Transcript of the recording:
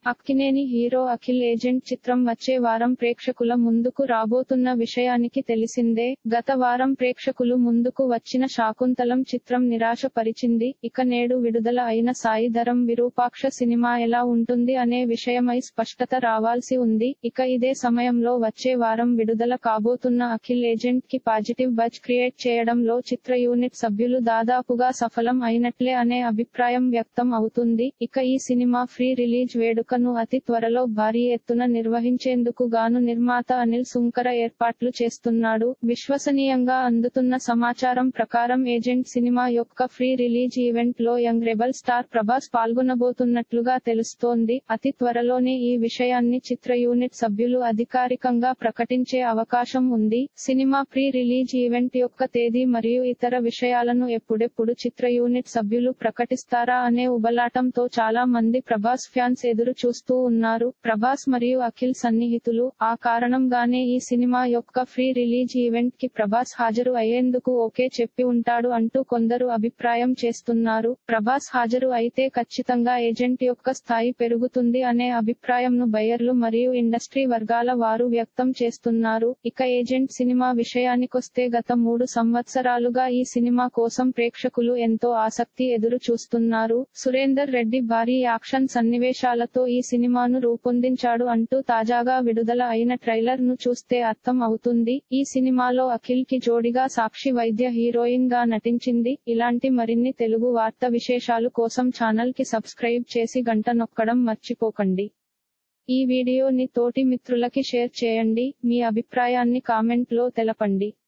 Akkineni hero Akhil agent చిత్రం వచ్చే వారం ప్రేక్షకుల ముందుకు రాబోతున్న విషయానికి తెలిసిందే గత వారం ప్రేక్షకులు ముందుకు వచ్చిన శాకుంతలం చిత్రం నిరాశ పరిచింది ఇక నేడు విడుదల అయిన సాయి ధరం విరూపాక్ష సినిమా ఎలా ఉంటుంది అనే విషయమై స్పష్టత రావాల్సి ఉంది ఇక ఇదే సమయంలో వచ్చే వారం విడుదల కాబోతున్న అఖిల్ ఏజెంట్ కి పాజిటివ్ బజ్ క్రియేట్ చేయడంలో చిత్ర యూనిట్ సభ్యులు దాదాపుగా సఫలం అయినట్లే అనే అభిప్రాయం వ్యక్తం అవుతుంది ఇక ఈ సినిమా ఫ్రీ రిలీజ్ వేడుకను అతి త్వరలో భారీ ఎత్తున నిర్వహించేందుకు గాను నిర్మాత అనిల్ సుంకర ఏర్పాట్లు చేస్తున్నాడు విశ్వసనీయంగా అందుతున్న సమాచారం ప్రకారం ఏజెంట్ సినిమా యొక్క ఫ్రీ రిలీజ్ ఈవెంట్ లో యంగ్ రెబల్ స్టార్ ప్రభాస్ పాల్గొనబోతున్నట్లుగా తెలుస్తోంది అతి త్వరలోనే ఈ విషయాన్ని చిత్ర యూనిట్ సభ్యులు అధికారికంగా ప్రకటించే అవకాశం ఉంది సినిమా ప్రీ రిలీజ్ ఈవెంట్ యొక్క తేదీ మరియు ఇతర విషయాలను ఎప్పుడెప్పుడు చిత్ర యూనిట్ సభ్యులు ప్రకటిస్తారా అనే ఉబలాటంతో చాలా మంది ప్రభాస్ ఫ్యాన్స్ ఎదురు చూస్తూ ఉన్నారు ప్రభాస్ మరియు అఖిల్ సన్నిహితులు ఆ కారణంగానే ఈ సినిమా యొక్క ఫ్రీ రిలీజ్ ఈవెంట్ కి ప్రభాస్ హాజరు అయ్యేందుకు ఓకే చెప్పి ఉంటాడు అంటూ కొందరు అభిప్రాయం చేస్తున్నారు ప్రభాస్ హాజరు అయితే ఖచ్చితంగా ఏజెంట్ యొక్క స్థాయి పెరుగుతుంది అనే అభిప్రాయంను బయర్లు మరియు ఇండస్ట్రీ వర్గాల వారు వ్యక్తం చేస్తున్నారు ఇక ఏజెంట్ సినిమా విషయానికొస్తే గత మూడు సంవత్సరాలుగా ఈ సినిమా కోసం ప్రేక్షకులు ఎంతో ఆసక్తి ఎదురు చూస్తున్నారు సురేందర్ రెడ్డి భారీ యాక్షన్ సన్నివేశాలతో ఈ సినిమాను రూపొందించాడు అంటూ తాజాగా విడుదల అయిన ట్రైలర్ ను చూస్తే అర్థం అవుతుంది ఈ సినిమాలో అఖిల్ కి జోడిగా సాక్షి వైద్య హీరోయిన్ గా నటించింది ఇలాంటి మరిన్ని తెలుగు వార్త విశేషాలు కోసం ఛానల్ కి సబ్స్క్రైబ్ చేసి గంట నొక్కడం మర్చిపోకండి ఈ వీడియోని తోటి మిత్రులకి షేర్ చేయండి మీ అభిప్రాయాన్ని కామెంట్ లో తెలపండి